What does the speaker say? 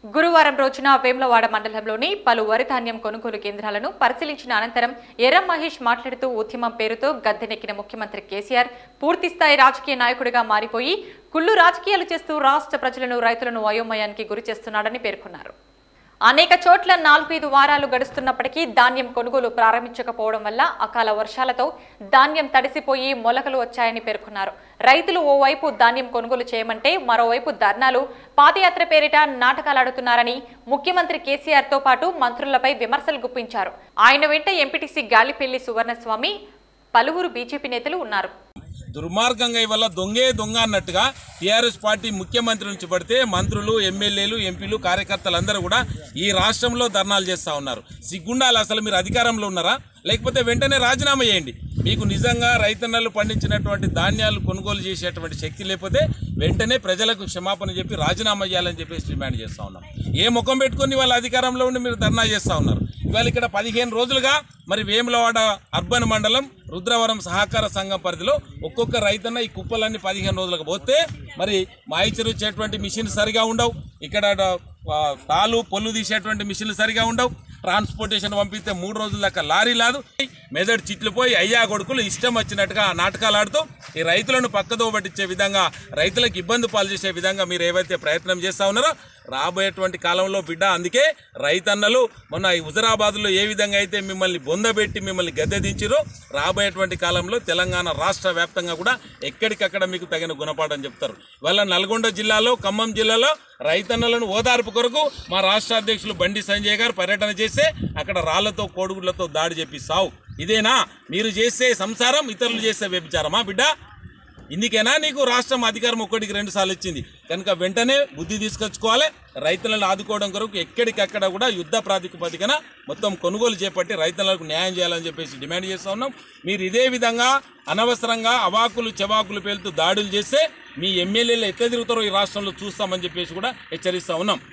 గురువారం రోజున వేములవాడ మండలంలోని పలు వరి ధాన్యం కొనుగోలు కేంద్రాలను పరిశీలించిన అనంతరం ఎర్రం మహేష్ మాట్లాడుతూ ఉద్యమం పేరుతో గద్దెనెక్కిన ముఖ్యమంత్రి కేసీఆర్ పూర్తిస్థాయి రాజకీయ నాయకుడిగా మారిపోయి కుళ్ళు రాజకీయాలు చేస్తూ రాష్ట్ర ప్రజలను రైతులను అయోమయానికి గురి చేస్తున్నాడని పేర్కొన్నారు అనేక చోట్ల నాలుగైదు వారాలు గడుస్తున్నప్పటికీ ధాన్యం కొనుగోలు ప్రారంభించకపోవడం వల్ల అకాల వర్షాలతో ధాన్యం తడిసిపోయి మొలకలు వచ్చాయని పేర్కొన్నారు రైతులు ఓవైపు ధాన్యం కొనుగోలు చేయమంటే మరోవైపు ధర్నాలు పాదయాత్ర పేరిట నాటకాలాడుతున్నారని ముఖ్యమంత్రి కేసీఆర్ తో పాటు మంత్రులపై విమర్శలు గుప్పించారు ఆయన వెంట ఎంపీటీసీ గాలిపెల్లి సువర్ణస్వామి పలువురు బీజేపీ నేతలు ఉన్నారు దుర్మార్గంగా ఇవల్ల దొంగే దొంగ అన్నట్టుగా టీఆర్ఎస్ పార్టీ ముఖ్యమంత్రి నుంచి పడితే మంత్రులు ఎమ్మెల్యేలు ఎంపీలు కార్యకర్తలందరూ కూడా ఈ రాష్ట్రంలో ధర్నాలు చేస్తూ ఉన్నారు సిగ్గుండాలి అసలు మీరు అధికారంలో ఉన్నారా లేకపోతే వెంటనే రాజీనామా చేయండి మీకు నిజంగా రైతన్నలు పండించినటువంటి ధాన్యాలు కొనుగోలు చేసేటువంటి శక్తి లేకపోతే వెంటనే ప్రజలకు క్షమాపణ చెప్పి రాజీనామా చేయాలని చెప్పేసి డిమాండ్ చేస్తూ ఉన్నాం ఏ ముఖం పెట్టుకొని వాళ్ళ అధికారంలో ఉండి మీరు ధర్నా చేస్తూ ఉన్నారు ఇవాళ ఇక్కడ పదిహేను రోజులుగా మరి వేములవాడ అర్బన్ మండలం రుద్రవరం సహకార సంఘం పరిధిలో ఒక్కొక్క రైతన్న ఈ కుప్పలన్నీ పదిహేను రోజులకు పోతే మరి మాయిచరు వచ్చేటువంటి మిషన్ సరిగా ఉండవు ఇక్కడ ఆ, తాలు పొల్లు తీసేటువంటి మిషన్లు సరిగా ఉండవు ట్రాన్స్పోర్టేషన్ పంపిస్తే మూడు రోజుల దాకా లారీ లాదు మెదడు చిట్లు పోయి అయ్యా కొడుకులు ఇష్టం వచ్చినట్టుగా నాటకాలు ఆడుతూ ఈ రైతులను పక్కదో పట్టించే విధంగా రైతులకు ఇబ్బంది పాలు చేసే విధంగా మీరు ఏవైతే ప్రయత్నం చేస్తా ఉన్నారో రాబోయేటువంటి కాలంలో బిడ్డ అందుకే రైతన్నలు మొన్న ఈ హుజరాబాద్లో ఏ విధంగా అయితే మిమ్మల్ని బొందబెట్టి మిమ్మల్ని గద్దె దించిరో రాబోయేటువంటి కాలంలో తెలంగాణ రాష్ట్ర వ్యాప్తంగా కూడా ఎక్కడికక్కడ మీకు తగిన గుణపాఠం చెప్తారు ఇవాళ నల్గొండ జిల్లాలో ఖమ్మం జిల్లాలో రైతన్నలను ఓదార్పు కొరకు మా రాష్ట్ర అధ్యక్షులు బండి సంజయ్ గారు పర్యటన చేస్తే అక్కడ రాళ్లతో కోడుగుళ్లతో దాడి చెప్పి సావు ఇదేనా మీరు చేసే సంసారం ఇతరులు చేసే వ్యభిచారమా బిడ్డ ఇందుకేనా నీకు రాష్ట్రం అధికారం ఒక్కటికి రెండు సార్లు ఇచ్చింది కనుక వెంటనే బుద్ధి తీసుకొచ్చుకోవాలి రైతులను ఆదుకోవడం కొరకు ఎక్కడికక్కడ కూడా యుద్ధ ప్రాతిపదికన మొత్తం కొనుగోలు చేపట్టి రైతులకు న్యాయం చేయాలని చెప్పేసి డిమాండ్ చేస్తూ ఉన్నాం మీరు ఇదే విధంగా అనవసరంగా అవాకులు చెవాకులు పేలుతూ దాడులు చేస్తే మీ ఎమ్మెల్యేలు ఎట్లా తిరుగుతారో ఈ రాష్ట్రంలో చూస్తామని చెప్పేసి కూడా హెచ్చరిస్తూ ఉన్నాం